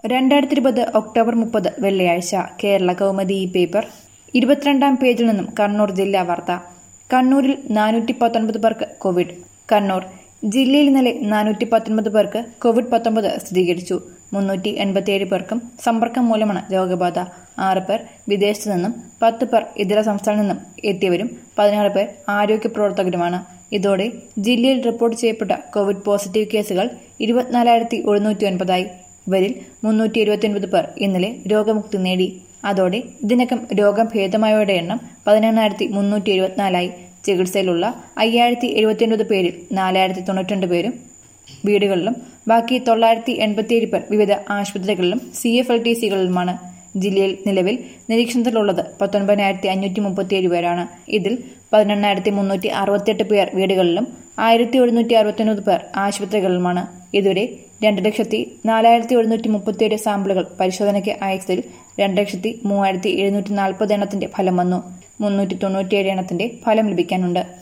രണ്ടായിരത്തി ഇരുപത് ഒക്ടോബർ മുപ്പത് വെള്ളിയാഴ്ച കേരള കൗമുദി ഈ പേപ്പർ ഇരുപത്തിരണ്ടാം പേജിൽ നിന്നും കണ്ണൂർ ജില്ലാ വാർത്ത കണ്ണൂരിൽ നാനൂറ്റി പത്തൊൻപത് പേർക്ക് കോവിഡ് കണ്ണൂർ ജില്ലയിൽ ഇന്നലെ നാനൂറ്റി പത്തൊൻപത് പേർക്ക് കോവിഡ് പത്തൊമ്പത് സ്ഥിരീകരിച്ചു മുന്നൂറ്റി എൺപത്തിയേഴ് പേർക്കും സമ്പർക്കം മൂലമാണ് രോഗബാധ ആറ് പേർ വിദേശത്തു നിന്നും പത്ത് പേർ ഇതര സംസ്ഥാനത്തു നിന്നും എത്തിയവരും പതിനാറ് പേർ ആരോഗ്യ പ്രവർത്തകരുമാണ് ഇതോടെ ജില്ലയിൽ റിപ്പോർട്ട് ചെയ്യപ്പെട്ട കോവിഡ് പോസിറ്റീവ് കേസുകൾ ഇരുപത്തിനാലായിരത്തി ഒരുന്നൂറ്റി ഒൻപതായി ഇവരിൽ മുന്നൂറ്റി എഴുപത്തിയൊൻപത് പേർ ഇന്നലെ രോഗമുക്തി നേടി അതോടെ ഇതിനകം രോഗം ഭേദമായവരുടെ എണ്ണം പതിനെണ്ണായിരത്തി മുന്നൂറ്റി എഴുപത്തിനാലായി ചികിത്സയിലുള്ള അയ്യായിരത്തി എഴുപത്തിയൊൻപത് പേരിൽ നാലായിരത്തി തൊണ്ണൂറ്റിരണ്ട് പേരും വീടുകളിലും ബാക്കി തൊള്ളായിരത്തി എൺപത്തിയേഴ് പേർ വിവിധ ആശുപത്രികളിലും സി എഫ് എൽ ടി സികളിലുമാണ് ജില്ലയിൽ നിലവിൽ നിരീക്ഷണത്തിലുള്ളത് പത്തൊൻപതിനായിരത്തി അഞ്ഞൂറ്റി മുപ്പത്തിയേഴ് പേരാണ് ഇതിൽ പതിനെണ്ണായിരത്തി മുന്നൂറ്റി അറുപത്തിയെട്ട് പേർ വീടുകളിലും ആയിരത്തി ഒരുന്നൂറ്റി അറുപത്തൊൻപത് പേർ ആശുപത്രികളിലുമാണ് ഇതുവരെ രണ്ട് ലക്ഷത്തി നാലായിരത്തി ഒരുന്നൂറ്റി മുപ്പത്തിയേഴ് സാമ്പിളുകൾ പരിശോധനയ്ക്ക് അയച്ചതിൽ രണ്ട് ലക്ഷത്തി മൂവായിരത്തി എഴുന്നൂറ്റി നാൽപ്പത് എണ്ണത്തിന്റെ ഫലം വന്നു മുന്നൂറ്റി തൊണ്ണൂറ്റിയേഴ് എണ്ണത്തിന്റെ ഫലം ലഭിക്കാനുണ്ട്